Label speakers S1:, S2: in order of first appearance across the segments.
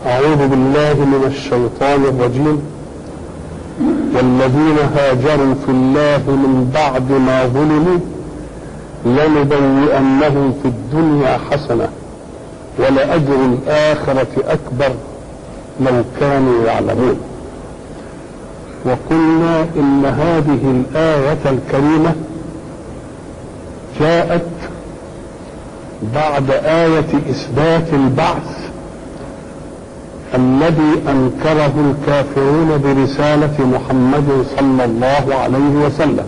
S1: أعوذ بالله من الشيطان الرجيم والذين هاجروا في الله من بعد ما ظلموا لنبوئنهم في الدنيا حسنة ولأجر الآخرة أكبر لو كانوا يعلمون وقلنا إن هذه الآية الكريمة جاءت بعد آية إثبات البعث الذي أنكره الكافرون برسالة محمد صلى الله عليه وسلم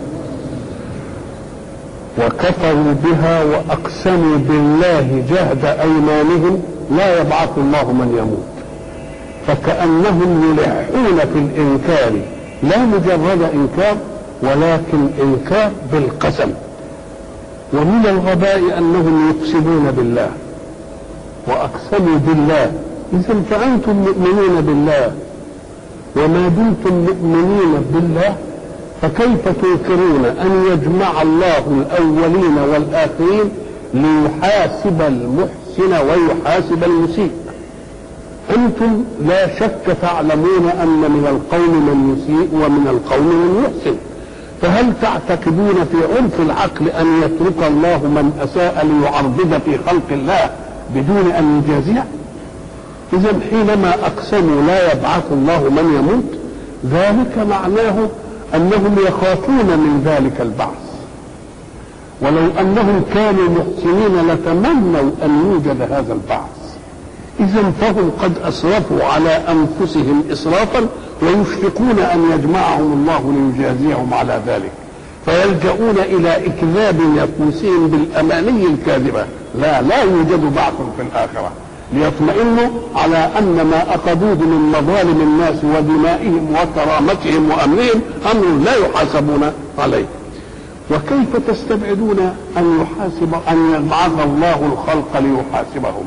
S1: وكفروا بها وأقسموا بالله جهد أيمانهم لا يبعث الله من يموت فكأنهم يلحون في الإنكار لا مجرد إنكار ولكن إنكار بالقسم ومن الغباء أنهم يقسمون بالله وأقسموا بالله إذا فأنتم مؤمنون بالله وما دمتم مؤمنين بالله فكيف تنكرون أن يجمع الله الأولين والآخرين ليحاسب المحسن ويحاسب المسيء أنتم لا شك تعلمون أن من القوم من يسيء ومن القوم من يحسن فهل تعتقدون في عرف العقل أن يترك الله من أساء ليعرضد في خلق الله بدون أن يجازيه إذا حينما أقسموا لا يبعث الله من يموت ذلك معناه أنهم يخافون من ذلك البعث ولو أنهم كانوا محسنين لتمنوا أن يوجد هذا البعث إذا فهم قد أسرفوا على أنفسهم إسرافا ويشفقون أن يجمعهم الله ليجازيهم على ذلك فيلجؤون إلى إكذاب نفوسهم بالأماني الكاذبة لا لا يوجد بعث في الآخرة ليطمئنوا على ان ما اخذوه من مظالم الناس ودمائهم وكرامتهم وامرهم امر لا يحاسبون عليه وكيف تستبعدون ان يحاسب ان يبعث الله الخلق ليحاسبهم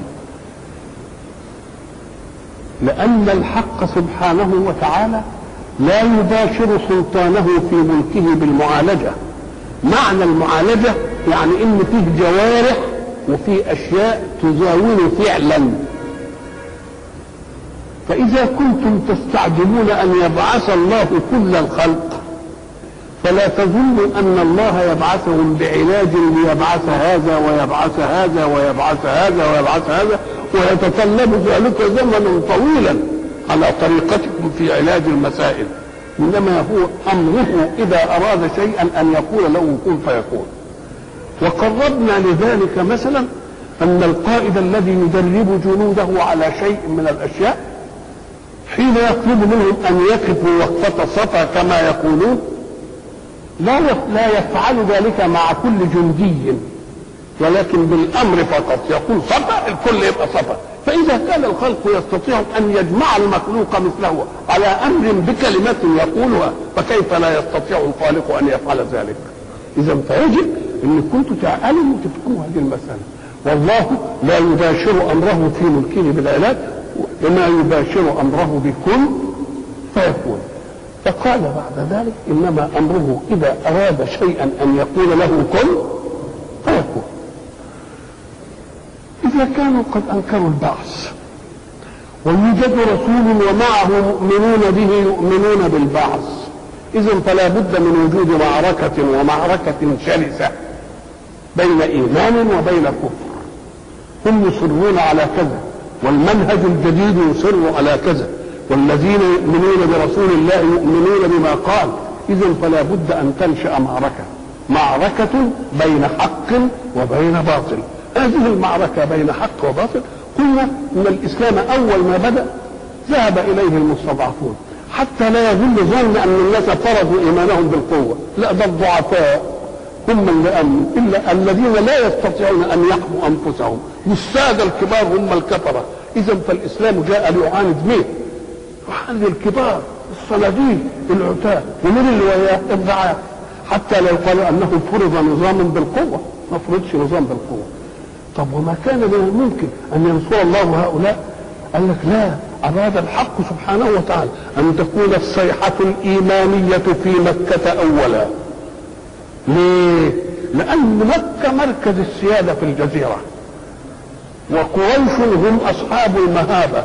S1: لان الحق سبحانه وتعالى لا يباشر سلطانه في ملكه بالمعالجه معنى المعالجه يعني ان فيه جوارح وفي اشياء تزاول فعلا فاذا كنتم تستعجلون ان يبعث الله كل الخلق فلا تظنوا ان الله يبعثهم بعلاج ليبعث هذا ويبعث هذا ويبعث هذا ويبعث هذا ويتطلب ذلك زمنا طويلا على طريقتكم في علاج المسائل انما هو امره اذا اراد شيئا ان يقول له كن فيكون وقربنا لذلك مثلا أن القائد الذي يدرب جنوده على شيء من الأشياء حين يطلب منهم أن يقفوا وقفة صفا كما يقولون لا لا يفعل ذلك مع كل جندي ولكن بالأمر فقط يقول صفا الكل يبقى صفا فإذا كان الخلق يستطيع أن يجمع المخلوق مثله على أمر بكلمة يقولها فكيف لا يستطيع الخالق أن يفعل ذلك إذا فيجب ان كنتم تعلموا وتفكوا هذه المساله والله لا يباشر امره في ملكه بالعلاج وما يباشر امره بكن فيكون فقال بعد ذلك انما امره اذا اراد شيئا ان يقول له كن فيكون اذا كانوا قد انكروا البعث ويوجد رسول ومعه مؤمنون به يؤمنون بالبعث اذا فلا بد من وجود معركه ومعركه شرسه بين ايمان وبين كفر هم يصرون على كذا والمنهج الجديد يصر على كذا والذين يؤمنون برسول الله يؤمنون بما قال اذا فلا بد ان تنشا معركه معركه بين حق وبين باطل هذه المعركه بين حق وباطل قلنا ان الاسلام اول ما بدا ذهب اليه المستضعفون حتى لا يظن ظن ان الناس فرضوا ايمانهم بالقوه لا ده الضعفاء هم اللي امنوا الا الذين لا يستطيعون ان يحموا انفسهم والساده الكبار هم الكفره اذا فالاسلام جاء ليعاند مين؟ يعاند الكبار الصناديق العتاه ومن اللي وياه الضعاف حتى لو قالوا انه فرض نظام بالقوه ما فرضش نظام بالقوه طب وما كان من الممكن ان ينصر الله هؤلاء قال لك لا أراد الحق سبحانه وتعالى أن تكون الصيحة الإيمانية في مكة أولا ليه؟ لأن مكة مركز السيادة في الجزيرة وقريش هم أصحاب المهابة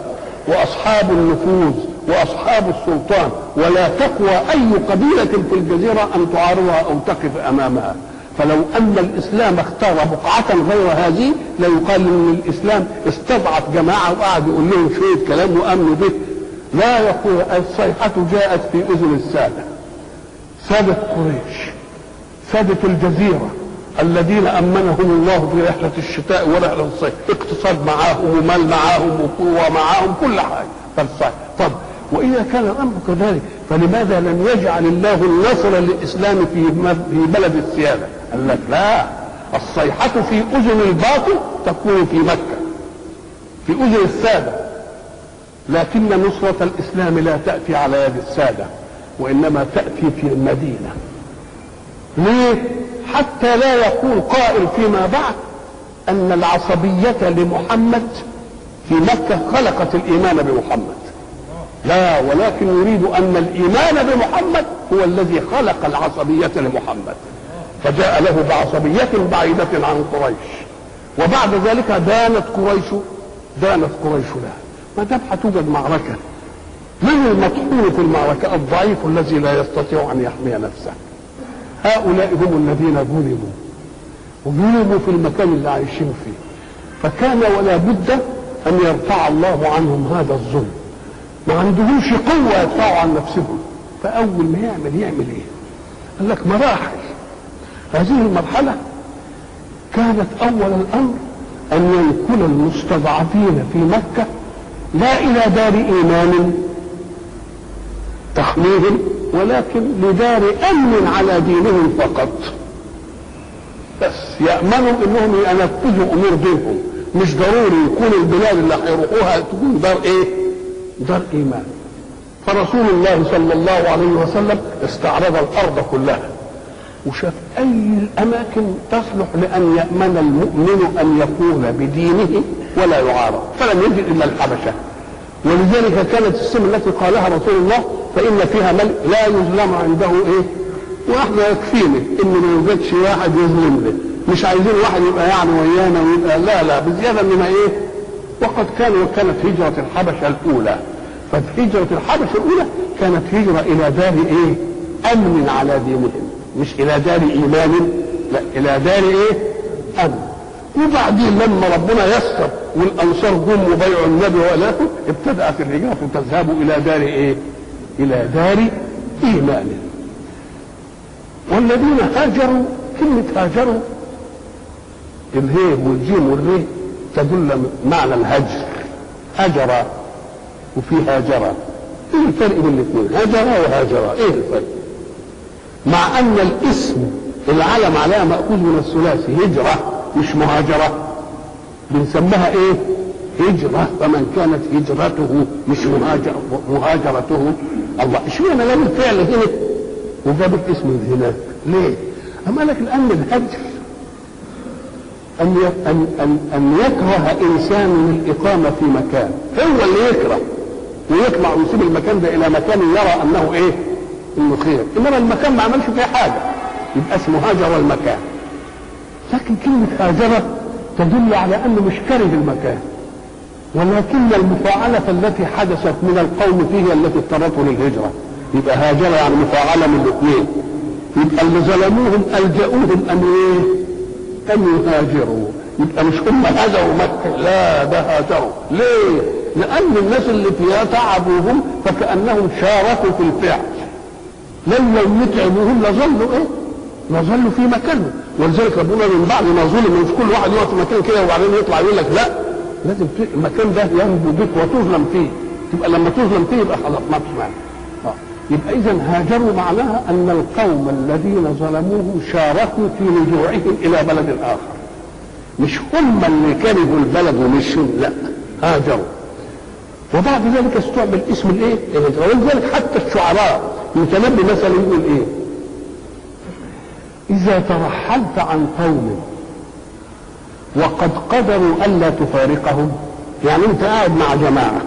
S1: واصحاب النفوذ واصحاب السلطان ولا تقوى اي قبيله في الجزيره ان تعارضها او تقف امامها فلو ان الاسلام اختار بقعه غير هذه ليقال ان الاسلام استضعف جماعه وقعد يقول لهم شويه كلام وامنوا به لا يقول الصيحه جاءت في اذن الساده ساده قريش ساده الجزيره الذين امنهم الله في رحله الشتاء ورحله الصيف اقتصاد معاهم ومال معاهم وقوه معاهم كل حاجه فالصيف طب واذا كان الامر كذلك فلماذا لم يجعل الله النصر للاسلام في في بلد السياده؟ قال لك لا الصيحه في اذن الباطل تكون في مكه في اذن الساده لكن نصرة الإسلام لا تأتي على يد السادة وإنما تأتي في المدينة ليه؟ حتى لا يقول قائل فيما بعد أن العصبية لمحمد في مكة خلقت الإيمان بمحمد لا ولكن يريد أن الإيمان بمحمد هو الذي خلق العصبية لمحمد فجاء له بعصبية بعيدة عن قريش وبعد ذلك دانت قريش دانت قريش له ما دام هتوجد معركة من المطحون في المعركة الضعيف الذي لا يستطيع أن يحمي نفسه هؤلاء هم الذين ظلموا وظلموا في المكان اللي عايشين فيه فكان ولا بد أن يرفع الله عنهم هذا الظلم ما عندهمش قوة يدفعوا عن نفسهم فأول ما يعمل يعمل إيه؟ قال لك مراحل هذه المرحلة كانت أول الأمر أن ينقل المستضعفين في مكة لا إلى دار إيمان تحميهم ولكن لدار أمن على دينهم فقط بس يأمنوا أنهم ينفذوا أمور دينهم مش ضروري يكون البلاد اللي هيروحوها تكون دار إيه؟ دار إيمان فرسول الله صلى الله عليه وسلم استعرض الأرض كلها وشاف أي الأماكن تصلح لأن يأمن المؤمن أن يقول بدينه ولا يعارض فلم يجد إلا الحبشة ولذلك كانت السم التي قالها رسول الله فإن فيها من لا يظلم عنده إيه واحنا يكفيني إن ما يوجدش واحد يظلم لي مش عايزين واحد يبقى يعني ويانا ويبقى لا لا بزيادة إنما إيه وقد كان وكانت هجرة الحبشة الأولى فهجرة الحبشة الأولى كانت هجرة إلى دار إيه أمن على دينهم مش الى دار ايمان لا الى دار ايه امن وبعدين لما ربنا يسر والانصار جم وبيعوا النبي والاخره ابتدات الهجره تذهب الى دار ايه الى دار ايمان والذين هاجروا كلمة هاجروا الهي والجيم والري تدل معنى الهجر هجر وفي هاجر ايه الفرق بين الاثنين هاجر وهاجر ايه الفرق مع ان الاسم العلم عليها مأخوذ من الثلاثي هجرة مش مهاجرة بنسميها ايه هجرة فمن كانت هجرته مش مهاجر مهاجرته الله اشمعنى لام الفعل هنا وجابت اسم هناك ليه؟ أما لك لأن الهجر أن أن أن أن يكره إنسان الإقامة في مكان هو اللي يكره ويطلع ويسيب المكان ده إلى مكان يرى أنه إيه؟ انه خير انما المكان ما عملش فيه حاجه يبقى اسمه هاجر المكان لكن كلمه هاجر تدل على انه مش كاره المكان ولكن المفاعلة التي حدثت من القوم فيه التي اضطرته للهجرة يبقى هاجر يعني مفاعلة من الاثنين يبقى اللي ظلموهم ألجأوهم أن إيه؟ أن يهاجروا يبقى مش هم هاجروا مكة لا ده هاجروا ليه؟ لأن الناس اللي فيها تعبوهم فكأنهم شاركوا في الفعل لن لو يتعبوهم لظلوا ايه؟ لظلوا في مكانهم ولذلك ربنا من بعد ما ظلم مش كل واحد يقف في مكان كده وبعدين يطلع يقول لك لا لازم في المكان ده ينبو بك وتظلم فيه تبقى لما تظلم فيه يبقى خلاص ما فيش معنى آه. يبقى اذا هاجروا معناها ان القوم الذين ظلموه شاركوا في رجوعهم الى بلد اخر مش هم اللي كرهوا البلد ومشوا لا هاجروا وبعد ذلك استعمل اسم الايه؟ ولذلك حتى الشعراء المتنبي مثلا يقول ايه؟ إذا ترحلت عن قوم وقد قدروا ألا تفارقهم يعني أنت قاعد مع جماعة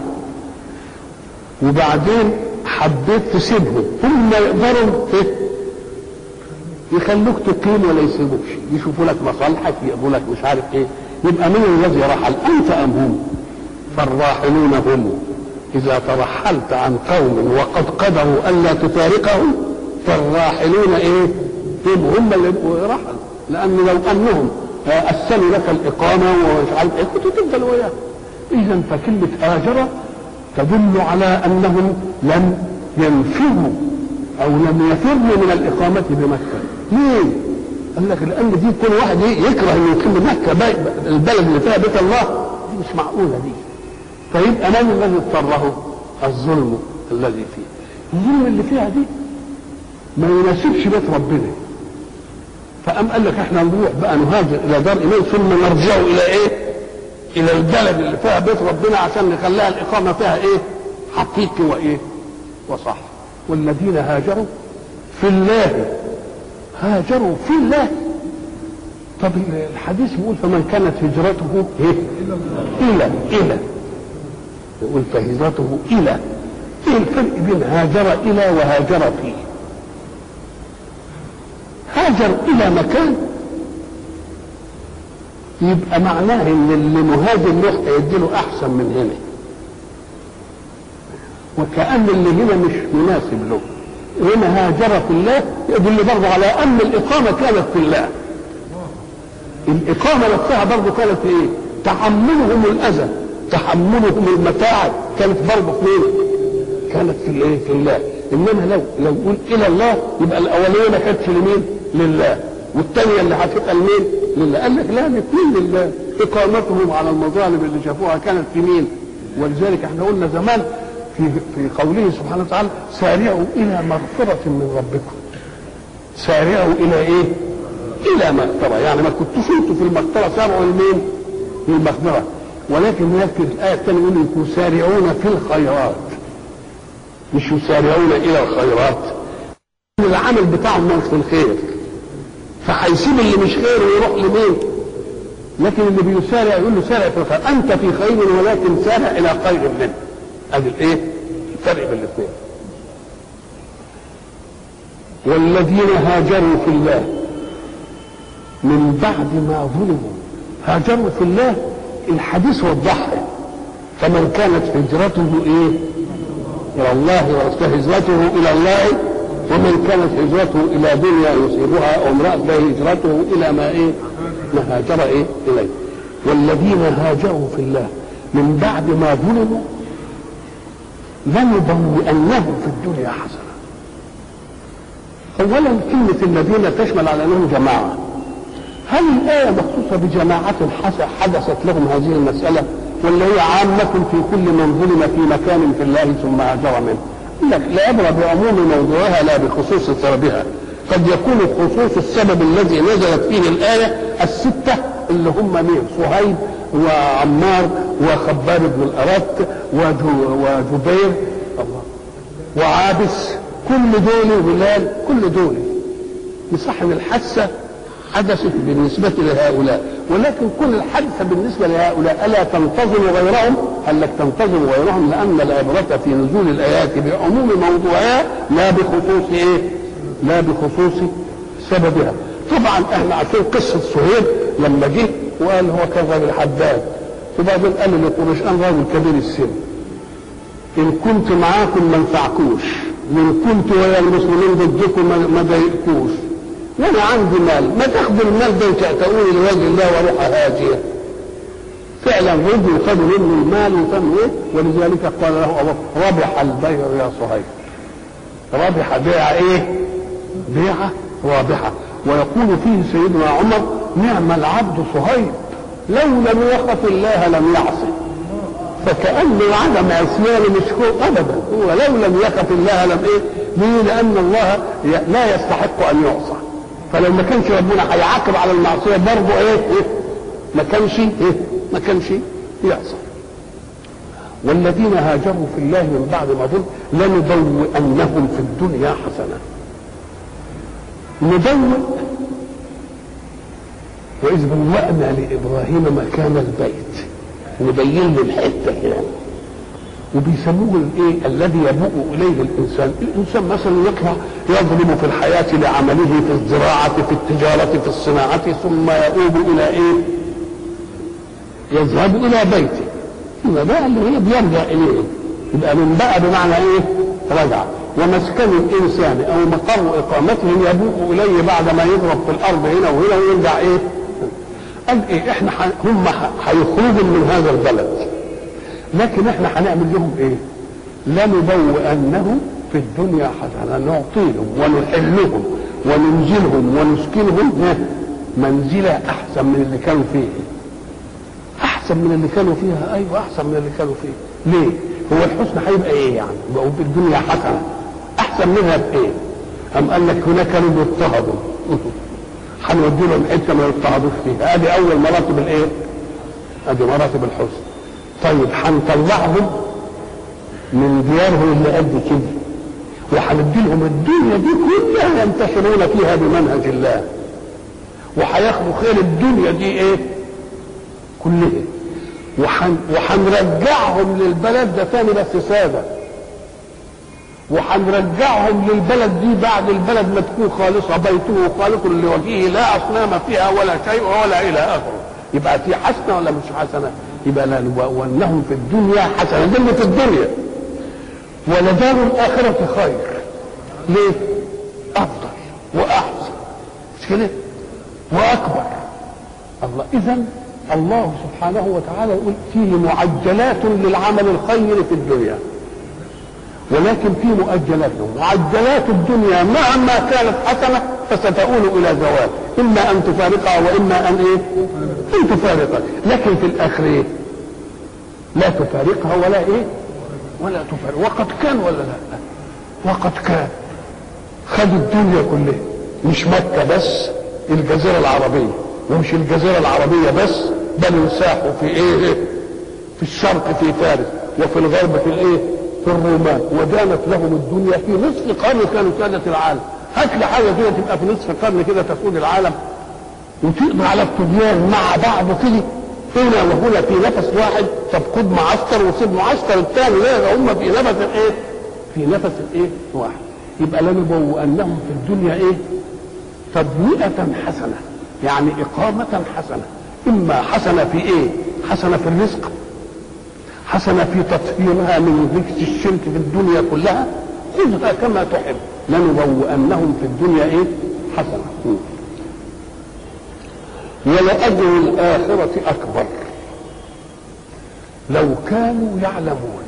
S1: وبعدين حبيت تسيبهم هم يقدروا إيه؟ يخلوك تقيم ولا يسيبوكش يشوفوا لك مصالحك يقولوا لك مش عارف ايه يبقى من الذي رحل انت ام هم فالراحلون هم إذا ترحلت عن قوم وقد قدروا ألا تفارقهم فالراحلون إيه؟ هم هم اللي رحلوا لأن لو أنهم أسلوا لك الإقامة ومش عارف إيه كنت تفضل وياهم إذا فكلمة هاجر تدل على أنهم لم ينفروا أو لم يفروا من الإقامة بمكة ليه؟ قال لك لأن دي كل واحد يكره إنه يقيم مكة البلد اللي فيها بيت الله دي مش معقولة دي فيبقى من الذي اضطره؟ الظلم الذي فيه الظلم اللي فيها دي ما يناسبش بيت ربنا فقام قال لك احنا نروح بقى نهاجر الى دار ايمان ثم نرجع الى ايه؟ الى البلد اللي فيها بيت ربنا عشان نخليها الاقامه فيها ايه؟ حقيقي وايه؟ وصح والذين هاجروا في الله هاجروا في الله طب الحديث بيقول فمن كانت هجرته ايه؟ الى الى يقول فهجرته الى ايه الفرق بين هاجر الى وهاجر فيه؟ هاجر الى مكان يبقى معناه ان اللي مهاجر له هيدي له احسن من هنا وكأن اللي هنا مش مناسب له هنا هاجر في الله يدل برضه على ان الاقامه كانت في الله الاقامه نفسها برضه كانت في ايه تحملهم الاذى تحملهم المتاعب كانت برضه في مين كانت في الايه في الله انما لو لو قلت الى الله يبقى الاوليه ما كانتش لمين لله والثانيه اللي هتبقى لمين لله قال لك لا الاثنين لله اقامتهم على المظالم اللي شافوها كانت في مين ولذلك احنا قلنا زمان في في قوله سبحانه وتعالى سارعوا الى مغفره من ربكم سارعوا الى ايه الى مغفره يعني ما كنتوش انتوا في المغفره سارعوا لمين للمغفره ولكن هناك في الايه الثانيه يقول يسارعون في الخيرات مش يسارعون الى الخيرات العمل بتاعهم مش في الخير فهيسيب اللي مش خير ويروح لمين لكن اللي بيسارع يقول له سارع في الخير انت في خير ولكن سارع الى خير منه ادي الايه الفرق بين الاثنين والذين هاجروا في الله من بعد ما ظلموا هاجروا في الله الحديث وضحها فمن كانت هجرته ايه الى الله ورسوله هجرته الى الله ومن كانت هجرته الى دنيا يصيبها او امراه فهجرته الى ما ايه ما هاجر ايه اليه والذين هاجروا في الله من بعد ما ظلموا لنبوئنهم في الدنيا حسنه اولا كلمه الذين تشمل على انهم جماعه هل الايه مخصوصه بجماعه حدثت لهم هذه المساله ولا هي عامه في كل من ظلم في مكان في الله ثم هاجر منه لك لا يبرى بعموم موضوعها لا بخصوص سببها قد يكون خصوص السبب الذي نزلت فيه الآية الستة اللي هم مين صهيب وعمار وخباب بن الأرت وجبير وعابس كل دول هلال كل دول يصح ان الحادثة حدثت بالنسبة لهؤلاء ولكن كل الحادثة بالنسبة لهؤلاء ألا تنتظم غيرهم قال لك تنتظم غيرهم لأن العبرة في نزول الآيات بعموم موضوعها لا بخصوص إيه لا بخصوص سببها طبعا احنا عارفين قصة صهيب لما جه وقال هو كان راجل حداد وبعدين قال لقريش انا راجل كبير السن ان كنت معاكم ما انفعكوش وان كنت ويا المسلمين ضدكم ما ضايقكوش وانا عندي مال ما تاخدوا المال ده وتأتوني لوجه الله واروح اهاجر فعلا رجعوا خدوا منه المال وفهموا ايه ولذلك قال له ابو ربح البيع يا صهيب ربح بيع ايه بيعه رابحه ويقول فيه سيدنا عمر نعم العبد صهيب لو لم يخف الله لم يعصي فكأن عدم عصيانه مش هو ابدا هو لو لم يخف الله لم ايه ليه لان الله لا يستحق ان يعصى فلو ما كانش ربنا هيعاقب على المعصيه برضه ايه, إيه؟ ما كانش ايه ما كانش يعصى والذين هاجروا في الله من بعد ما ظلم لنبوئنهم في الدنيا حسنه نبوئ واذ بوأنا لابراهيم مكان البيت نبين له الحته كده وبيسموه الايه الذي يبوء اليه الانسان الانسان مثلا يطلع يظلم في الحياه لعمله في الزراعه في التجاره في الصناعه ثم يؤوب الى ايه يذهب الى بيته هذا اللي هي بيرجع اليه يبقى من بقى بمعنى ايه رجع ومسكن الانسان او مقر اقامته يبوء اليه بعد ما يضرب في الارض هنا وهنا ويرجع ايه قال ايه احنا ح... هم هيخرجوا من هذا البلد لكن احنا هنعمل لهم ايه لنبوئنهم في الدنيا حسنه نعطيهم ونحلهم وننزلهم ونسكنهم منزله احسن من اللي كانوا فيه احسن من اللي كانوا فيها ايوه احسن من اللي كانوا فيه ليه هو الحسن هيبقى ايه يعني بقوا في الدنيا حسنه احسن منها بايه ام قال لك هناك كانوا بيضطهدوا هنودي لهم حته ما يضطهدوش فيها ادي اول مراتب الايه ادي مراتب الحسن طيب هنطلعهم من ديارهم اللي قد كده وهندي لهم الدنيا دي كلها ينتشرون فيها بمنهج الله وهياخدوا خير الدنيا دي ايه كلها وحن وهنرجعهم للبلد ده تاني بس ساده وهنرجعهم للبلد دي بعد البلد ما تكون خالصة بيته خالص لوجهه لا أصنام فيها ولا شيء ولا إلى آخره يبقى في حسنة ولا مش حسنة يبقى لا وأنهم في الدنيا حسنة دي في الدنيا ولدار الآخرة خير ليه؟ أفضل وأحسن مش كده؟ وأكبر الله إذا الله سبحانه وتعالى يقول فيه معجلات للعمل الخير في الدنيا ولكن في مؤجلات معجلات الدنيا مهما كانت حسنه فستؤول الى زوال اما ان تفارقها واما ان ايه ان تفارقها لكن في الاخر ايه لا تفارقها ولا ايه ولا تفارق وقد كان ولا لا وقد كان خد الدنيا كلها مش مكة بس الجزيرة العربية ومش الجزيرة العربية بس بل انساحوا في ايه في الشرق في فارس وفي الغرب في الايه في الرومان ودانت لهم الدنيا في نصف قرن كانوا سادة العالم هات لي حاجة كده تبقى في نصف قرن كده تسود العالم وتقضي على الطغيان مع بعض كده هنا وهنا في نفس واحد طب خد معسكر وسيب معسكر الثاني لا هم في نفس الايه؟ في نفس الايه؟ واحد يبقى لنبوئنهم في الدنيا ايه؟ تبوئة حسنة يعني إقامة حسنة إما حسنة في إيه؟ حسنة في الرزق حسنة في تطهيرها من رجس الشرك في الدنيا كلها خذها كما تحب لنبوئنهم في الدنيا ايه حسنة ولأجر الآخرة أكبر لو كانوا يعلمون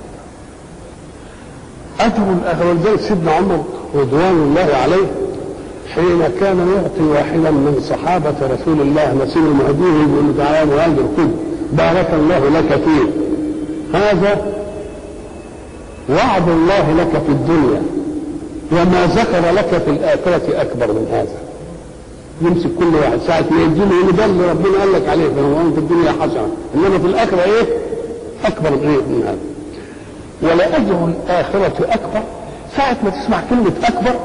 S1: أجر الآخرة زي سيدنا عمر رضوان الله عليه حين كان يعطي واحدا من صحابة رسول الله نسيب المهديه يقول له تعالى مهاجر خذ بارك الله لك فيه هذا وعد الله لك في الدنيا وما ذكر لك في الآخرة أكبر من هذا يمسك كل واحد ساعة ما يديله يقول ده اللي ربنا قال لك عليه فهو في الدنيا حسنة إنما في الآخرة إيه؟ أكبر من إيه من هذا ولأجر الآخرة أكبر ساعة ما تسمع كلمة أكبر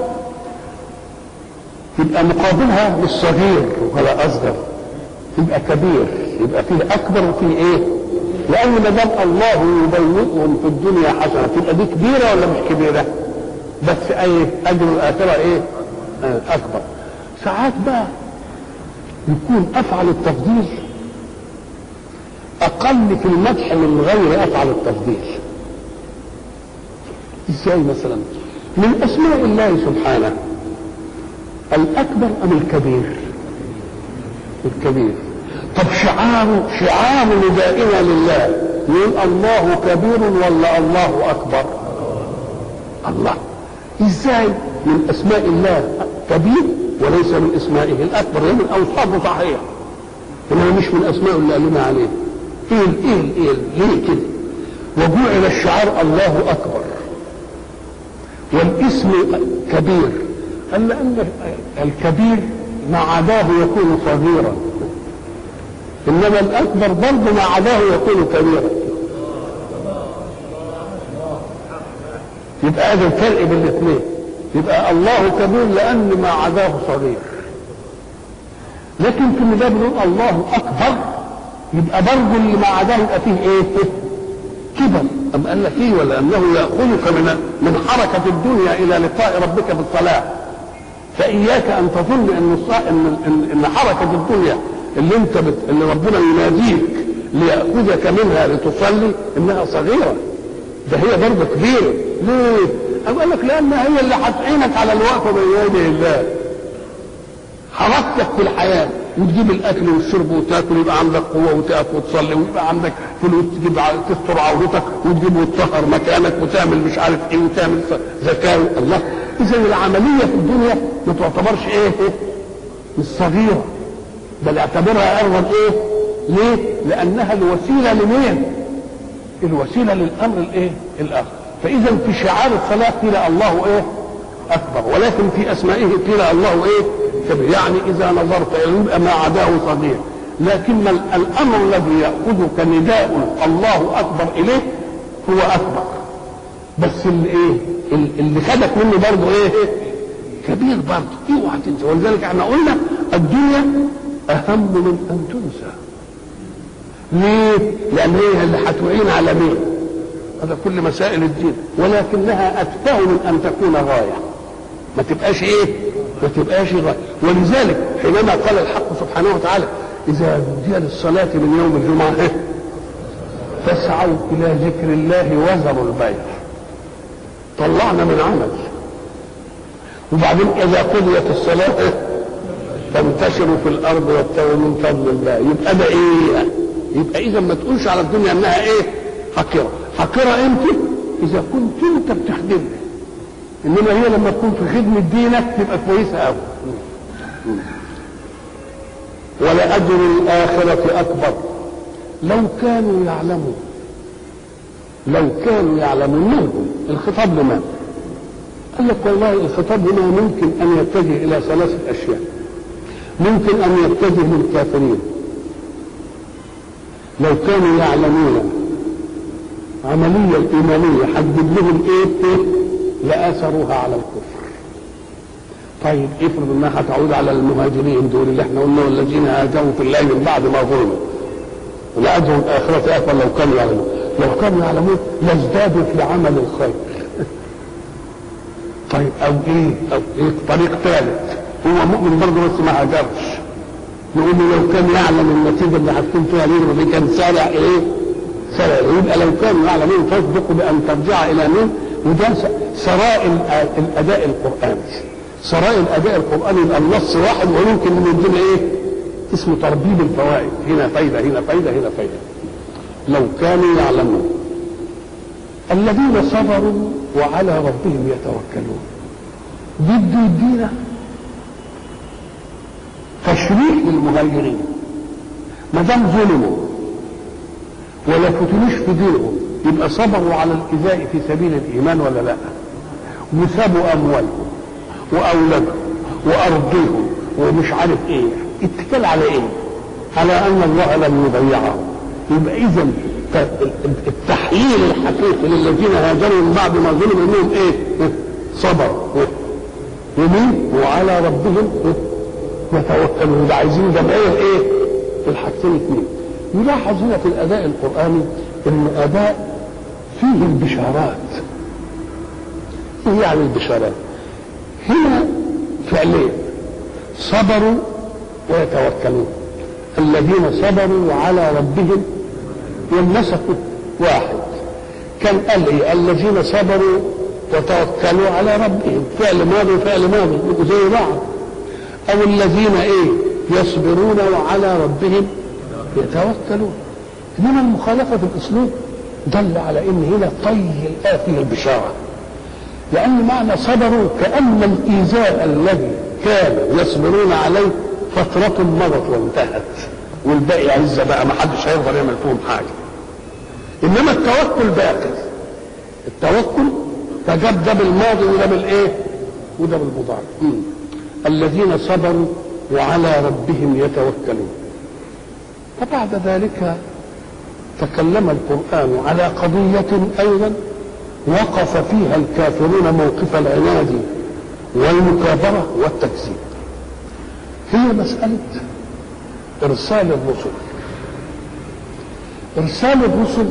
S1: يبقى مقابلها مش صغير ولا أصغر يبقى كبير يبقى فيه أكبر وفيه إيه؟ لأن ما دام الله يبوئهم في الدنيا حسنة تبقى دي كبيرة ولا مش كبيرة؟ بس أي أجر الآخرة إيه؟ آه أكبر. ساعات بقى يكون أفعل التفضيل أقل في المدح من غير أفعل التفضيل. إزاي مثلا؟ من أسماء الله سبحانه الأكبر أم الكبير؟ الكبير. طب شعار شعار ندائنا لله يقول الله كبير ولا الله اكبر الله ازاي من اسماء الله كبير وليس من اسمائه الاكبر لان اوصافه صحيح انما مش من اسمائه اللي قال لنا عليه ايه ايه ايه ليه كده وجعل الشعار الله اكبر والاسم كبير قال لان الكبير ما عداه يكون صغيرا انما الاكبر برضه ما عداه يكون كبيرا يبقى هذا الفرق بين الاثنين يبقى الله كبير لان ما عداه صغير لكن في ده بنقول الله اكبر يبقى برضه اللي ما عداه يبقى فيه ايه؟ كبر أم قال لك ايه ولا انه ياخذك من من حركه الدنيا الى لقاء ربك بالصلاه فاياك ان تظن ان ان ان حركه الدنيا اللي انت بت... اللي ربنا يناديك ليأخذك منها لتصلي انها صغيرة ده هي برضه كبيره ليه؟ قال لك لان هي اللي هتعينك على الوقفه بين يدي الله حركتك في الحياه وتجيب الاكل والشرب وتاكل يبقى عندك قوه وتقف وتصلي ويبقى عندك فلوس تجيب ع- تستر عورتك وتجيب وتطهر مكانك وتعمل مش عارف ايه وتعمل ف- زكاه الله اذا العمليه في الدنيا ما تعتبرش ايه مش صغيره بل اعتبرها ارغب ايه ليه لانها الوسيله لمين الوسيله للامر الايه الاخر فاذا في شعار الصلاه قيل الله ايه اكبر ولكن في اسمائه قيل الله ايه كبير يعني اذا نظرت يبقى ما عداه صغير لكن ال- الامر الذي ياخذك نداء الله اكبر اليه هو اكبر بس اللي ايه ال- اللي خدك منه برضه ايه كبير برضه اوعى تنسى ولذلك احنا قلنا الدنيا اهم من ان تنسى ليه؟ لأن هي اللي هتعين على مين؟ هذا كل مسائل الدين ولكنها أتفه من أن تكون غاية ما تبقاش إيه؟ ما تبقاش غاية ولذلك حينما قال الحق سبحانه وتعالى إذا نودي للصلاة من يوم الجمعة إيه؟ فاسعوا إلى ذكر الله وذروا البيع طلعنا من عمل وبعدين إذا قضيت الصلاة إيه؟ فانتشروا في الارض وابتغوا من فضل الله يبقى ده ايه يبقى اذا ما تقولش على الدنيا انها ايه حقيره حقيره امتى اذا كنت انت بتخدمها انما هي لما تكون في خدمه دينك تبقى كويسه قوي ولأجر الآخرة أكبر لو كانوا يعلمون لو كانوا يعلمون منهم الخطاب لمن؟ قال لك والله الخطاب هنا ممكن أن يتجه إلى ثلاثة أشياء ممكن ان يتجه للكافرين لو كانوا يعلمون عملية الإيمانية حدد لهم إيه إيه لآثروها على الكفر طيب افرض انها هتعود على المهاجرين دول اللي احنا قلنا والذين هاجروا في الله من بعد ما ظلموا ولأجروا الآخرة أكبر لو كانوا يعلمون لو كانوا يعلمون لازدادوا في عمل الخير طيب أو إيه أو إيه طريق ثالث هو مؤمن برضه بس ما هاجرش نقول له لو كان يعلم النتيجه اللي هتكون فيها ليه دي كان سارع اليه سارع يبقى لو كانوا يعلمون تصدق بان ترجع الى مين وده سراء الاداء القراني سراء الاداء القراني يبقى النص واحد ويمكن ان يدينا ايه اسمه تربيب الفوائد هنا فايده هنا فايده هنا فايده لو كانوا يعلمون الذين صبروا وعلى ربهم يتوكلون بده يدينا تشريح للمهاجرين ما دام ظلموا ولا فتنوش في دينهم يبقى صبروا على الايذاء في سبيل الايمان ولا لا وسابوا اموالهم واولادهم وارضهم ومش عارف ايه اتكال على ايه على ان الله لم يضيعهم يبقى اذا التحليل الحقيقي للذين هاجروا من بعد ما ظلموا انهم ايه صبروا ومين وعلى ربهم يتوكلون ده عايزين جمعيه ايه الحاجتين اثنين يلاحظ هنا في الاداء القراني ان اداء فيه البشارات ايه يعني البشارات هنا فعلين صبروا ويتوكلون الذين صبروا على ربهم يمسكوا واحد كان قال ايه الذين صبروا وتوكلوا على ربهم فعل ماضي وفعل ماضي يبقوا زي بعض او الذين ايه يصبرون وعلى ربهم يتوكلون انما المخالفه في الاسلوب دل على ان هنا طي الايه فيه البشاره لان معنى صبروا كان الايذاء الذي كانوا يصبرون عليه فترة مضت وانتهت والباقي عزة بقى ما حدش هيقدر يعمل فيهم حاجة انما التوكل باقي التوكل فجاب ده بالماضي وده بالايه وده بالمضارع الذين صبروا وعلى ربهم يتوكلون وبعد ذلك تكلم القرآن على قضية أيضا وقف فيها الكافرون موقف العناد والمكابرة والتكذيب هي مسألة إرسال الرسل إرسال الرسل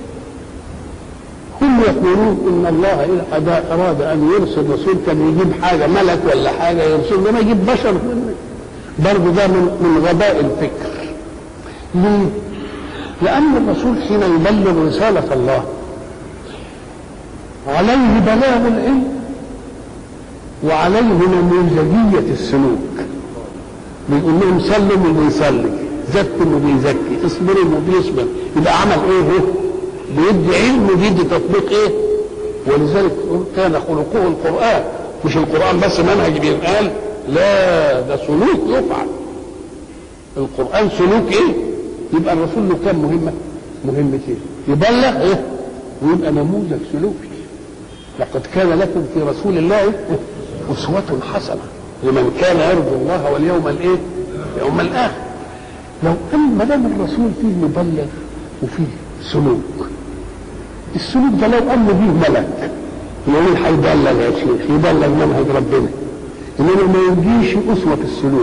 S1: هم يقولون إن الله إذا أراد أن يرسل رسول كان يجيب حاجة ملك ولا حاجة يرسل ده ما يجيب بشر برضه ده من من غباء الفكر ليه؟ لأن الرسول حين يبلغ رسالة الله عليه بلاغ العلم وعليه نموذجية السلوك بيقول لهم صلوا وبيصلي زكوا وبيزكي اصبروا وبيصبر يبقى عمل ايه هو بيدي علم وبيدي تطبيق ايه ولذلك كان خلقه القرآن مش القرآن بس منهج بينقال لا ده سلوك يفعل القرآن سلوك ايه يبقى الرسول له كام مهمة مهمتين يبلغ ايه ويبقى نموذج سلوكي لقد كان لكم في رسول الله أسوة حسنة لمن كان يرجو الله واليوم الايه يوم الآخر لو ان ما دام الرسول فيه مبلغ وفيه سلوك السلوك ده لو ان به ملك يقول هيبلغ يا شيخ يبلغ منهج ربنا انما ما يجيش اسوه في السلوك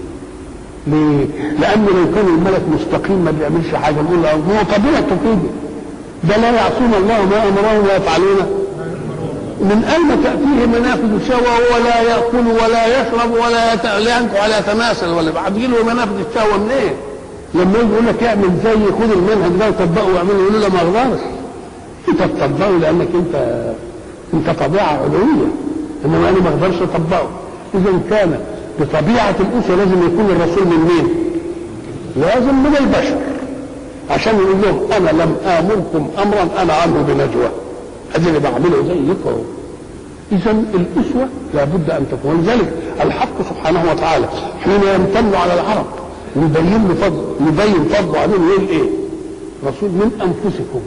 S1: ليه؟ لأن لو كان الملك مستقيم ما بيعملش حاجة نقول له هو طبيعته كده ده لا يعصون الله ما أمرهم ويفعلون من أين تأتيه منافذ الشهوة ولا يأكل ولا يشرب ولا يت... لا ينكح ولا يتماثل ولا هتجي له منافذ الشهوة منين؟ إيه؟ لما يجي يقول لك اعمل زي خد المنهج ده وطبقه واعمله يقول له ما اقدرش انت تطبقه لانك انت انت طبيعه علويه انما انا ما اقدرش اطبقه اذا كان بطبيعه الاسره لازم يكون الرسول من مين؟ لازم من البشر عشان يقول لهم انا لم امركم امرا انا عنه بنجوى ادي اللي بعمله زيكم اذا الاسوه لابد ان تكون ولذلك الحق سبحانه وتعالى حين يمتن على العرب ويبين له فضل يبين فضله عليهم يقول ايه؟ رسول من انفسكم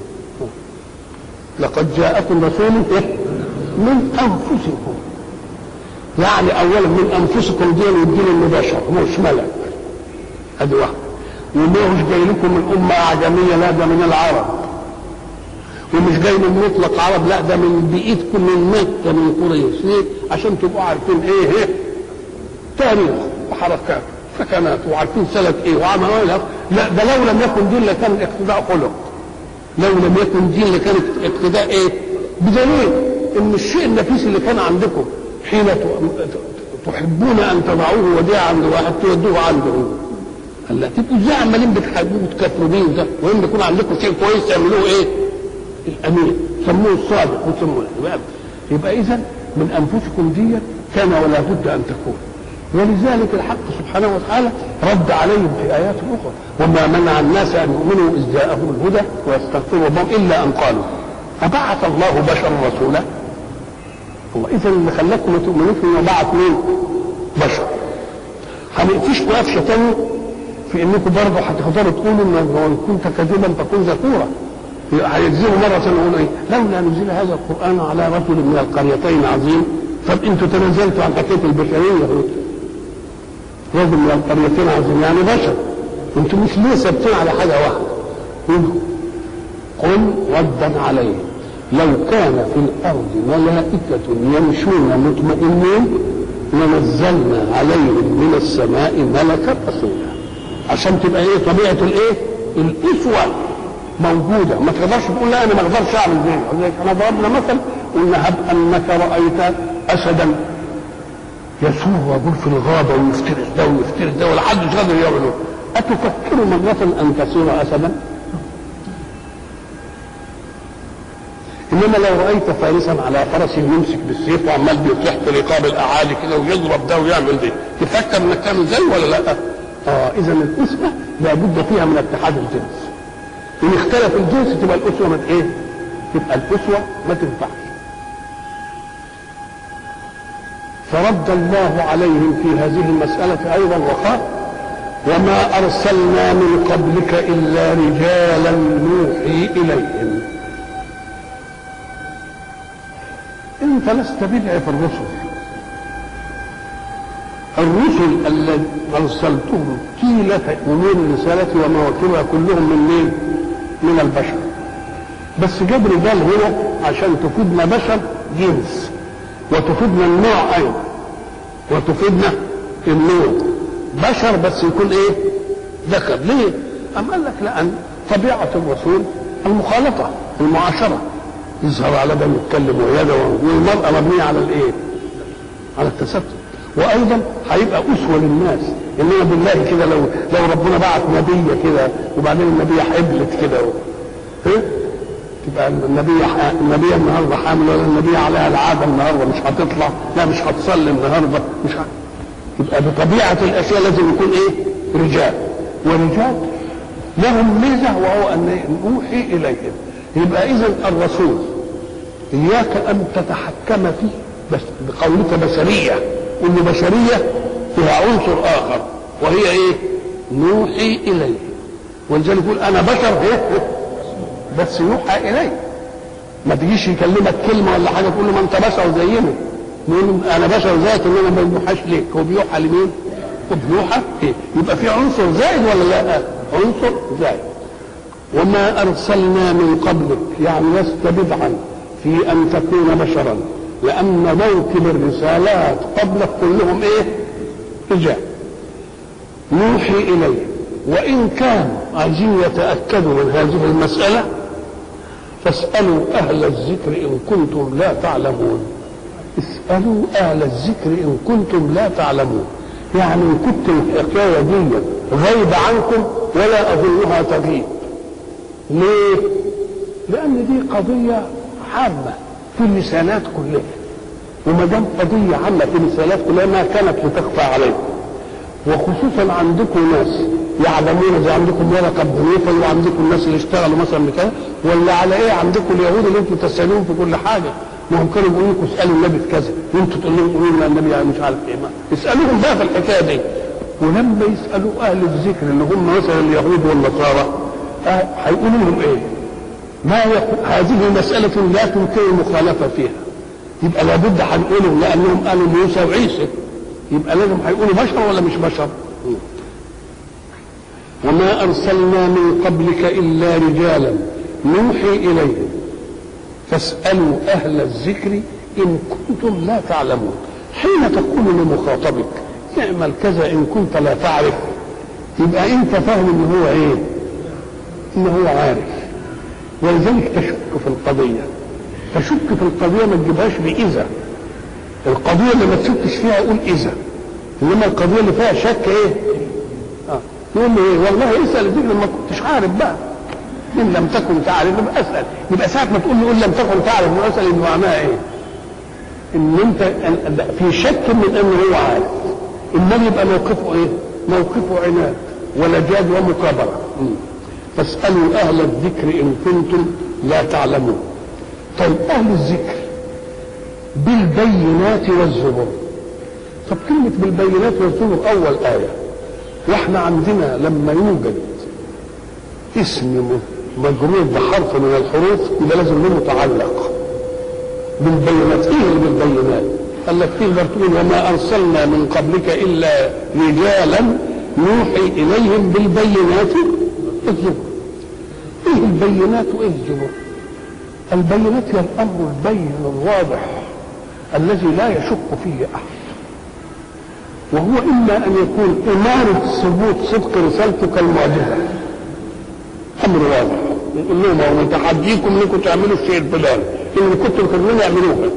S1: لقد جاءكم رسول إيه؟ من انفسكم يعني اولا من انفسكم دي والدين انه بشر مش ملك ادي واحد وما مش جاي لكم من امه اعجميه لا ده من العرب ومش جاي من مطلق عرب لا ده من بيئتكم من مكه من قريش ليه؟ عشان تبقوا عارفين ايه ايه تاريخ وحركات سكنات وعارفين سلك ايه وعمل ايه لا ده لو لم يكن دين لكان الاقتداء خلق لو لم يكن دين لكان اقتداء ايه بدليل ان الشيء النفيس اللي كان عندكم حين تحبون ان تضعوه وديعة عند واحد تودوه عنده هو قال لا تبقوا ازاي عمالين بتحبوه وتكفروا بيه ده وان يكون عندكم شيء كويس تعملوه ايه؟ الامين سموه الصادق وسموه يبقى, يبقى اذا من انفسكم دي كان ولا بد ان تكون ولذلك الحق سبحانه وتعالى رد عليهم في ايات اخرى وما منع الناس ان يؤمنوا اذ جاءهم الهدى ويستغفروا ربهم الا ان قالوا ابعث الله بشرا رسولا الله اذا اللي خلاكم ما تؤمنوش انه بعث مين؟ بشر هنقفش قفشه ثانيه في انكم برضه هتقدروا تقولوا ان كنت كذبا فكن ذكورا هيجزموا مرة يقولوا ايه؟ لولا نزل هذا القرآن على رجل من القريتين عظيم طب انتوا تنازلتوا عن حكاية البشرية رجل من القريتين عظيم يعني بشر انتوا مش ليه ثابتين على حاجة واحدة قل ردا عليه لو كان في الأرض ملائكة يمشون مطمئنين لنزلنا عليهم من السماء ملكا رسولا عشان تبقى ايه طبيعة الايه؟ الأسوة موجوده ما تقدرش تقول لا انا ما اقدرش اعمل زي لذلك احنا ضربنا مثل قلنا هب انك رايت اسدا يسوع ويقول في الغابه ويفترس ده ويفترس ده ولا حد قادر يعمله اتفكر مره ان تصير اسدا انما لو رايت فارسا على فرس يمسك بالسيف وعمال بيطيح في رقاب الاعالي كده ويضرب ده ويعمل ده تفكر انك تعمل زي ولا لا؟ اه اذا الاسوه لابد فيها من اتحاد الجنس ان اختلف الجنس تبقى الاسوه ما ايه؟ تبقى الاسوه ما تنفعش. فرد الله عليهم في هذه المسألة أيضا وقال وما أرسلنا من قبلك إلا رجالا نوحي إليهم أنت لست بدع في الرسل الرسل الذين أرسلتهم طيلة أمور الرسالة ومواكبها كلهم من مين؟ من البشر بس جاب رجال هنا عشان تفيدنا بشر جنس وتفيدنا النوع ايضا وتفيدنا النوع بشر بس يكون ايه ذكر ليه ام قال لك لان طبيعه الرسول المخالطه المعاشره يظهر على ده يتكلم ويده والمراه مبنيه على الايه على التستر وايضا هيبقى اسوه للناس انما بالله كده لو لو ربنا بعت نبيه كده وبعدين النبيه حبلت كده إيه؟ تبقى النبي النبي النهارده حامل ولا النبي عليها العاده النهارده مش هتطلع لا مش هتصلي النهارده مش ه... يبقى بطبيعه الاشياء لازم يكون ايه؟ رجال ورجال لهم ميزه وهو ان نوحي اليهم يبقى اذا الرسول اياك ان تتحكم فيه بس بقولك بشريه قل بشريه فيها عنصر اخر وهي ايه؟ نوحي اليه ولذلك يقول انا بشر ايه؟ بس يوحى الي ما تجيش يكلمك كلمه ولا حاجه تقول له ما انت بشر زينا نقول انا بشر زيك ان انا ما بيوحاش ليك هو بيوحى لمين؟ وبيوحى إيه؟ يبقى في عنصر زائد ولا لا؟ عنصر زائد وما ارسلنا من قبلك يعني لست بدعا في ان تكون بشرا لان موكب الرسالات قبلك كلهم ايه؟ رجال نوحي اليه وان كانوا عايزين يتاكدوا من هذه المساله فاسالوا اهل الذكر ان كنتم لا تعلمون اسالوا اهل الذكر ان كنتم لا تعلمون يعني ان كنت الحكايه دي غيب عنكم ولا اظنها تغيب ليه لان دي قضيه عامه في اللسانات كلها وما دام قضيه عامه في اللسانات كلها ما كانت لتخفى عليكم وخصوصا عندكم ناس يعلمون زي عندكم ورقه بنيفه وعندكم الناس اللي اشتغلوا مثلا بكذا ولا على ايه عندكم اليهود اللي انتم تسالون في كل حاجه ما هم كانوا بيقولوا لكم اسالوا النبي في كذا وانتوا تقولوا لهم قولوا لنا النبي يعني مش عارف ايه ما اسالوهم بقى في الحكايه دي ولما يسالوا اهل الذكر اللي هم مثلا اليهود والنصارى هيقولوا لهم ايه؟ ما يكون هذه مسألة لا تمكن المخالفة فيها يبقى لابد هنقولهم لأنهم قالوا موسى وعيسى يبقى لازم هيقولوا بشر ولا مش بشر؟ وما أرسلنا من قبلك إلا رجالا نوحي إليهم فاسألوا أهل الذكر إن كنتم لا تعلمون حين تقول لمخاطبك اعمل كذا إن كنت لا تعرف يبقى أنت فاهم إن هو إيه؟ إن هو عارف ولذلك تشك في القضية تشك في القضية ما تجيبهاش بإذا القضية اللي ما تشكش فيها قول إذا إنما القضية اللي فيها شك إيه؟ آه. يقول له إيه؟ والله اسأل الذكر ما كنتش عارف بقى إن لم تكن تعرف يبقى أسأل يبقى ساعة ما تقول له إن لم تكن تعرف وأسأل إن معناها إيه؟ إن أنت في شك من أنه هو عارف إنما يبقى موقفه إيه؟ موقفه عناد ولجاد ومكابرة فاسألوا أهل الذكر إن كنتم لا تعلمون طيب أهل الذكر بالبينات والزبر طب كلمة بالبينات والزبر أول آية واحنا عندنا لما يوجد اسم مجرور بحرف من الحروف يبقى لازم له متعلق بالبينات ايه اللي بالبينات قال لك تقدر تقول وما ارسلنا من قبلك الا رجالا نوحي اليهم بالبينات والزبر ايه البينات وايه الزبر البينات هي الامر البين الواضح الذي لا يشك فيه احد وهو اما ان يكون اماره ثبوت صدق رسالتك المعجزه امر واضح يقول لهم هو تحديكم انكم تعملوا الشيء الفلاني ان كنتم تقدرون اعملوها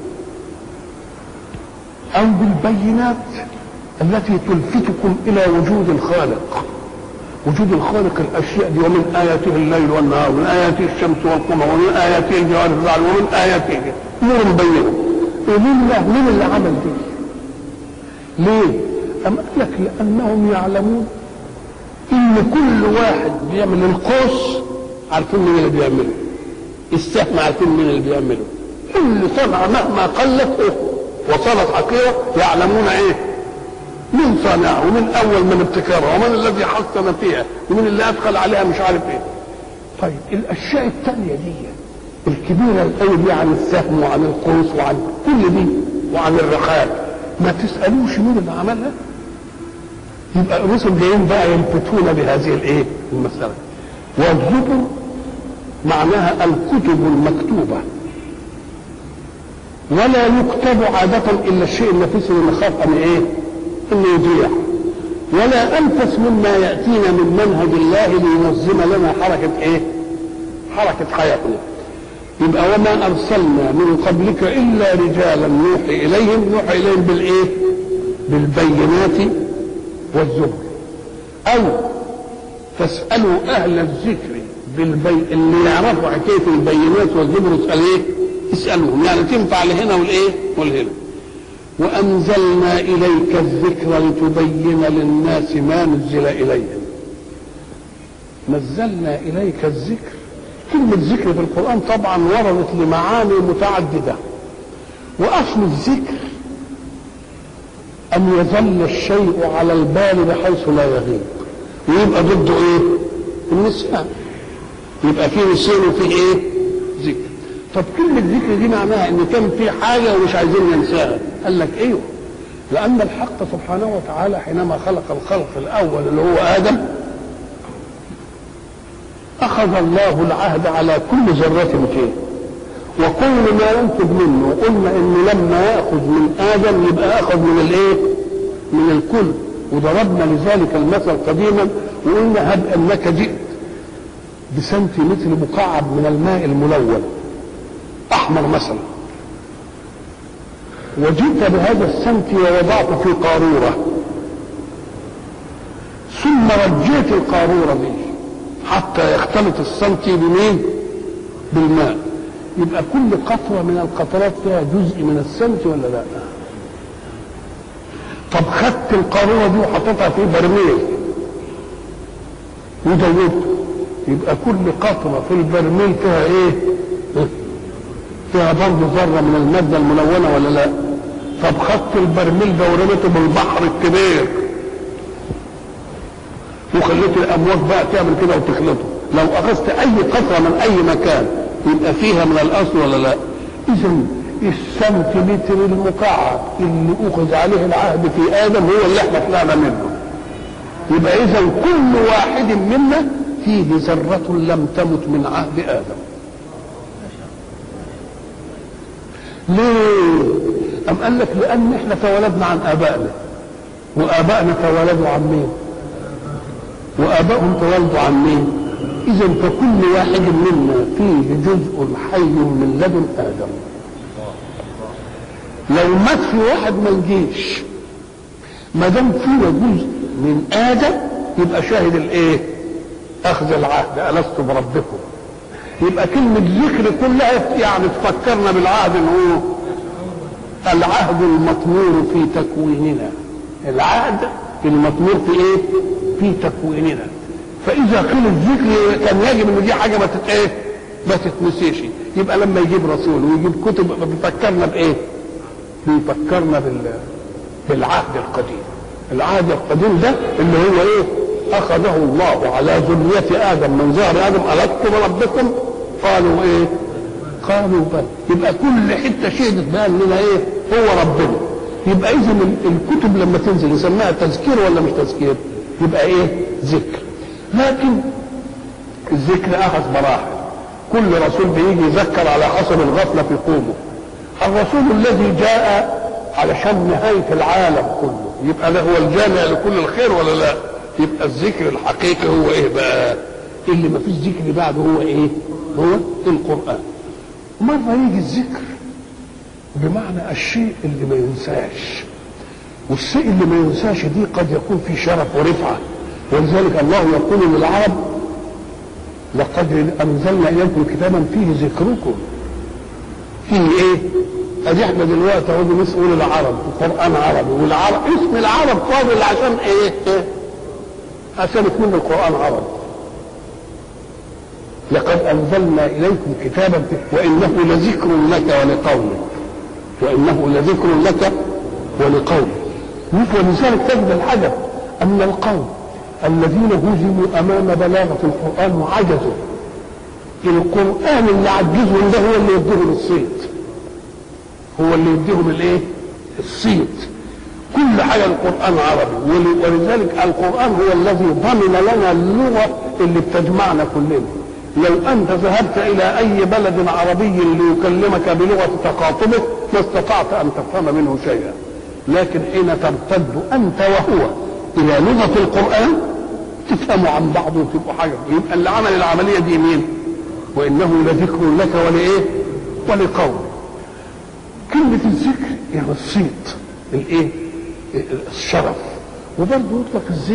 S1: او بالبينات التي تلفتكم الى وجود الخالق وجود الخالق الاشياء دي ومن اياته الليل والنهار ومن اياته الشمس والقمر ومن اياته الجوار الزعل ومن اياته نور بينه ومين الله مين اللي عمل دي؟ ليه؟ أم قال لك لأنهم يعلمون إن كل واحد بيعمل القوس عارفين مين اللي بيعمله السهم عارفين مين اللي بيعمله كل صنعة مهما قلت إيه؟ وصلت حقيقة يعلمون إيه؟ مين صانعها ومن أول من ابتكرها ومن الذي حسن فيها ومن اللي أدخل عليها مش عارف إيه طيب الأشياء التانية دي الكبيرة الأول دي عن السهم وعن القوس وعن كل دي وعن الرخاء ما تسألوش مين اللي عملها يبقى الرسل جايين بقى يلفتون بهذه الايه المسألة والزبر معناها الكتب المكتوبة ولا يكتب عادة إلا الشيء النفيس اللي نخاف أن إيه؟ إنه يضيع ولا أنفس مما يأتينا من منهج الله لينظم لنا حركة إيه؟ حركة حياتنا يبقى وما ارسلنا من قبلك الا رجالا نوحي اليهم نوحي اليهم بالايه بالبينات والزبر او فاسالوا اهل الذكر بالبي... اللي يعرفوا حكايه البينات والزبر اسال ايه؟ اسالهم يعني تنفع لهنا والايه؟ والهنا. وانزلنا اليك الذكر لتبين للناس ما نزل اليهم. نزلنا اليك الذكر كلمة ذكر في القرآن طبعا وردت لمعاني متعددة وأصل الذكر أن يظل الشيء على البال بحيث لا يغيب ويبقى ضده إيه؟ النسيان يبقى فيه نسيان وفيه إيه؟ ذكر طب كلمة ذكر دي معناها إن كان في حاجة ومش عايزين ننساها قال لك أيوه لأن الحق سبحانه وتعالى حينما خلق الخلق الأول اللي هو آدم أخذ الله العهد على كل ذرة فيه وكل ما ينتج منه قلنا إنه لما يأخذ من آدم يبقى أخذ من الإيه؟ من الكل وضربنا لذلك المثل قديما وقلنا هب أنك جئت بسنتيمتر مكعب من الماء الملون أحمر مثلا وجئت بهذا السنتي ووضعته في قارورة ثم رجيت القارورة دي حتى يختلط السنتي بمين؟ بالماء يبقى كل قطرة من القطرات فيها جزء من السنتي ولا لا؟ طب خدت القارورة دي وحطيتها في برميل ودوبته يبقى كل قطرة في البرميل فيها ايه؟ فيها برضه ذرة من المادة الملونة ولا لا؟ طب خدت البرميل ده ورميته بالبحر الكبير وخليت الامواج بقى تعمل كده وتخلطه لو اخذت اي قطره من اي مكان يبقى فيها من الاصل ولا لا اذا السنتيمتر المكعب اللي اخذ عليه العهد في ادم هو اللي احنا طلعنا منه يبقى اذا كل واحد منا فيه ذرة لم تمت من عهد ادم ليه؟ أم قال لك لأن احنا تولدنا عن آبائنا وآبائنا تولدوا عن مين؟ وآبائهم تولدوا عن مين؟ إذا فكل واحد منا فيه جزء حي من لدن آدم. لو مات في واحد ما نجيش. ما دام فينا جزء من آدم يبقى شاهد الإيه؟ أخذ العهد ألست بربكم. يبقى كلمة ذكر كلها يعني تفكرنا بالعهد إن هو العهد المطمور في تكويننا. العهد المطمور في إيه؟ في تكويننا فاذا قيل الذكر كان يجب ان دي حاجه ما تت ايه ما تتنسيش يبقى لما يجيب رسول ويجيب كتب بيفكرنا بايه بيفكرنا بال بالعهد القديم العهد القديم ده اللي هو ايه اخذه الله على ذرية ادم من ظهر ادم الست بربكم قالوا ايه قالوا بل يبقى كل حته شهدت بقى اننا ايه هو ربنا يبقى اذا الكتب لما تنزل نسميها تذكير ولا مش تذكير يبقى ايه ذكر لكن الذكر اخذ مراحل كل رسول بيجي يذكر على حسب الغفله في قومه الرسول الذي جاء علشان نهايه العالم كله يبقى ده هو الجامع لكل الخير ولا لا يبقى الذكر الحقيقي هو ايه بقى اللي ما فيش ذكر بعده هو ايه هو القران مره يجي الذكر بمعنى الشيء اللي ما ينساش والشيء اللي ما ينساش دي قد يكون في شرف ورفعه ولذلك الله يقول للعرب لقد انزلنا اليكم كتابا فيه ذكركم فيه ايه؟ ادي احنا دلوقتي اهو بنسال العرب القران عربي والعرب اسم العرب فاضل عشان ايه؟ إيه؟ عشان يكون القران عربي لقد انزلنا اليكم كتابا فيه وانه لذكر لك ولقومك وانه لذكر لك ولقومك ولذلك تجد العجب ان القوم الذين هزموا امام بلاغه القران وعجزوا القران اللي عجزهم ده هو اللي يديهم الصيت هو اللي يديهم الايه الصيت كل حاجه القران عربي ولذلك القران هو الذي ضمن لنا اللغه اللي بتجمعنا كلنا لو انت ذهبت الى اي بلد عربي ليكلمك بلغه تخاطبه ما استطعت ان تفهم منه شيئا لكن حين ترتد انت وهو الى لغه القران تفهموا عن بعض وتبقوا حاجه يبقى اللي عمل العمليه دي مين؟ وانه لذكر لك ولايه؟ ولقوم كلمه الذكر يعني الصيت الايه؟ الشرف وبرضه يطلق الذكر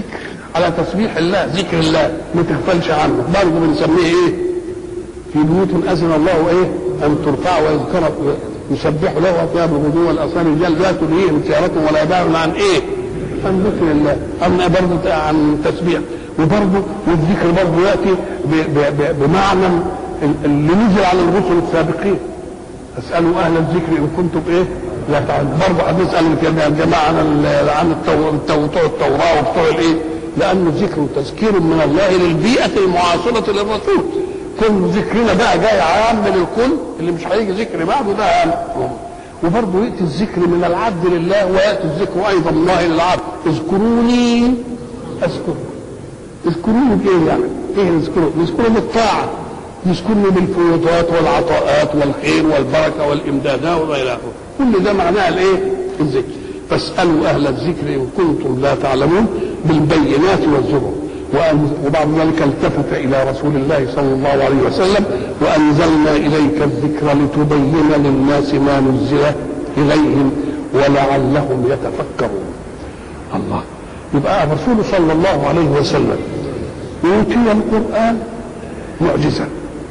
S1: على تسبيح الله ذكر الله ما تغفلش عنه برضه بنسميه ايه في بيوت اذن الله ايه ان ترفع ويذكر يسبح له فيها بالغدو والاصال رجال لا تلهيهم تجاره ولا باع عن ايه؟ عن ذكر الله اما برضه عن تسبيح وبرضه والذكر برضه ياتي بمعنى اللي نزل على الرسل السابقين اسالوا اهل الذكر ان كنتم ايه؟ لا تعلمون برضه هنسال الجماعه عن عن بتوع التوراه وبتوع الايه؟ لانه ذكر تذكير من الله للبيئه المعاصره للرسول كل ذكرنا بقى جاي عام للكل اللي مش هيجي ذكر بعده ده عام وبرضه ياتي الذكر من العبد لله وياتي الذكر ايضا الله للعبد اذكروني اذكركم اذكروني بايه يعني؟ ايه نذكره؟ نذكره بالطاعه يذكرني بالفيوضات والعطاءات والخير والبركه والامدادات والى اخره كل ده معناه الايه؟ الذكر فاسالوا اهل الذكر ان كنتم لا تعلمون بالبينات والزبر وبعد ذلك التفت الى رسول الله صلى الله عليه وسلم وانزلنا اليك الذكر لتبين للناس ما نزل اليهم ولعلهم يتفكرون الله يبقى الرسول صلى الله عليه وسلم اوتي القران معجزه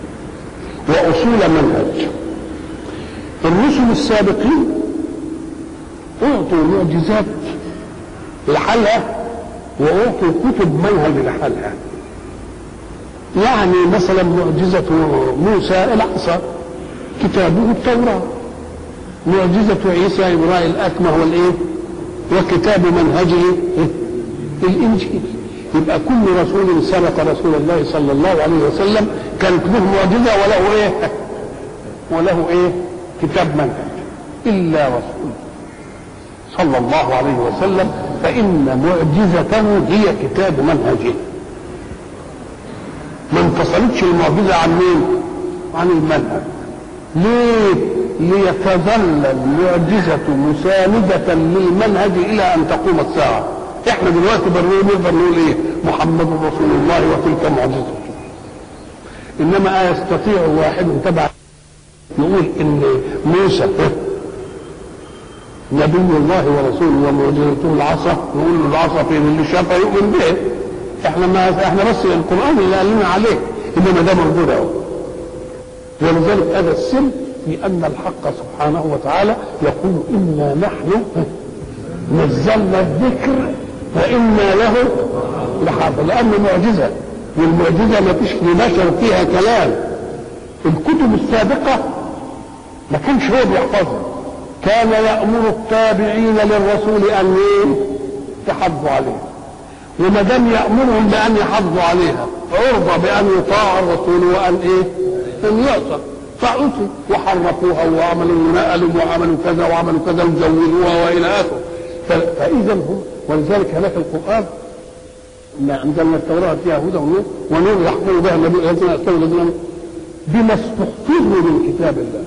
S1: واصول منهج الرسل السابقين اعطوا معجزات لحالها واعطوا كتب منهج لحالها يعني مثلا معجزة موسى العصا كتابه التوراة معجزة عيسى إبراء الأكمه والإيه وكتاب منهجه الإنجيل يبقى كل رسول سبق رسول الله صلى الله عليه وسلم كانت له معجزة وله إيه وله إيه كتاب منهج إلا رسول صلى الله عليه وسلم فإن معجزته هي كتاب منهجه ما انفصلتش المعجزة عن مين؟ عن المنهج ليه؟ ليتظل المعجزة مساندة للمنهج إلى أن تقوم الساعة احنا دلوقتي بنقول نقدر نقول ايه؟ محمد رسول الله وتلك معجزته انما يستطيع واحد تبع نقول ان موسى نبي الله ورسوله ومعجزته العصا نقول له العصا فين اللي شافها يؤمن به احنا ما احنا بس القران اللي قال لنا عليه انما ده موجود اهو ولذلك هذا السر في ان الحق سبحانه وتعالى يقول انا نحن نزلنا الذكر وانا له لحافظ لانه معجزه والمعجزه ما فيش لبشر فيها كلام الكتب السابقه ما كانش هو بيحفظها كان يأمر التابعين للرسول أن يحافظوا عليها وما دام يأمرهم بأن يحافظوا عليها عرضة بأن يطاع الرسول وأن إيه؟ أن يعصى فعصوا وحرفوها وعملوا نقلوا وعملوا كذا وعملوا كذا وزودوها وإلى آخره فإذا هم ولذلك هناك القرآن ما أنزلنا التوراة فيها هدى ونور ونور يحكم بها النبي الذين أسلموا الذين بما استحفظوا من كتاب الله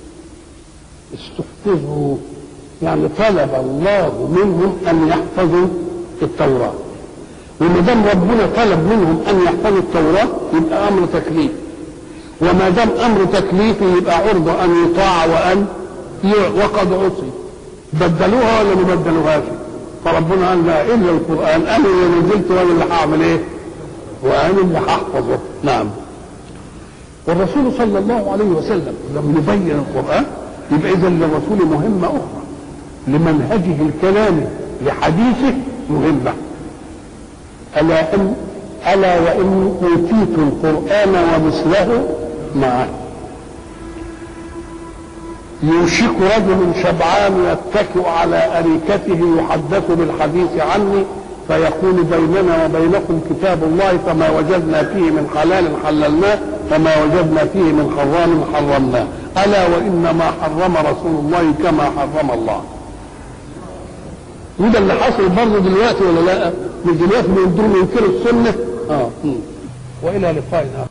S1: استحفظوا يعني طلب الله منهم ان يحفظوا التوراه وما دام ربنا طلب منهم ان يحفظوا التوراه يبقى امر تكليف وما دام امر تكليفي يبقى عرضه ان يطاع وان وقد عصي بدلوها ولا ما بدلوهاش فربنا قال لا الا القران انا اللي نزلت وانا اللي هعمل ايه وانا اللي هحفظه نعم والرسول صلى الله عليه وسلم لم يبين القران يبقى اذا للرسول مهمه اخرى لمنهجه الكلامي لحديثه مهمه الا ان الا وان اوتيت القران ومثله معه يوشك رجل شبعان يتكئ على اريكته يحدث بالحديث عني فيقول بيننا وبينكم كتاب الله فما وجدنا فيه من حلال حللناه فما وجدنا فيه من حرام حرمناه الا وان ما حرم رسول الله كما حرم الله وده اللي حصل برضه دلوقتي ولا لا؟ من دلوقتي بيقدروا ينكروا السنه اه والى لقاء اخر